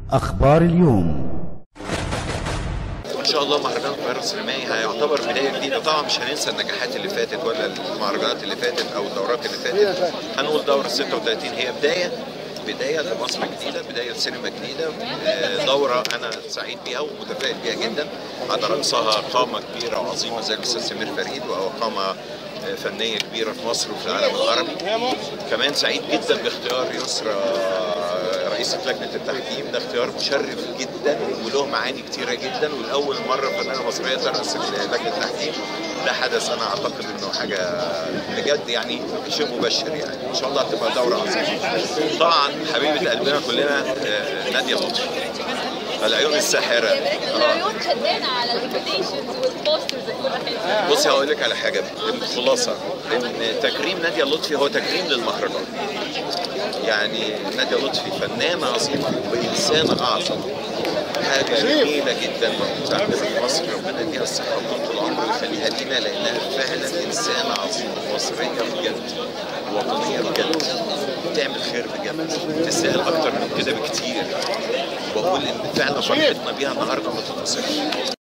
أخبار اليوم ان شاء الله مهرجان القاهره السينمائي هيعتبر بدايه جديده طبعا مش هننسى النجاحات اللي فاتت ولا المهرجانات اللي فاتت او الدورات اللي فاتت هنقول دوره 36 هي بدايه بدايه لمصر جديده بدايه لسينما جديده آه، دوره انا سعيد بيها ومتفائل بيها جدا على راسها قامه كبيره وعظيمه زي الاستاذ سمير فريد وقامه آه، فنيه كبيره في مصر وفي العالم العربي كمان سعيد جدا باختيار يسرى رئيسة لجنة التحكيم ده اختيار مشرف جدا وله معاني كتيرة جدا والأول مرة فنانة مصرية ترأس لجنة التحكيم ده حدث أنا أعتقد إنه حاجة بجد يعني شيء مبشر يعني إن شاء الله هتبقى دورة عظيمة طبعا حبيبة قلبنا كلنا آه، نادية لطفي العيون الساحرة آه. العيون خدانا على الانفيتيشنز والبوسترز كل حاجه بصي هقول لك على حاجه الخلاصه ان تكريم ناديه لطفي هو تكريم للمهرجان يعني ناديه لطفي فنانه عظيمه وانسانه اعظم حاجه جميله جدا موجوده عندنا في مصر ربنا يديها الصحه وطول العمر ويخليها لينا لانها فعلا انسانه عظيمه مصريه بجد وطنيه بجد بتعمل خير بجد تستاهل اكتر من كده بكتير واقول ان فعلا فرحتنا بيها النهارده ما تتوصفش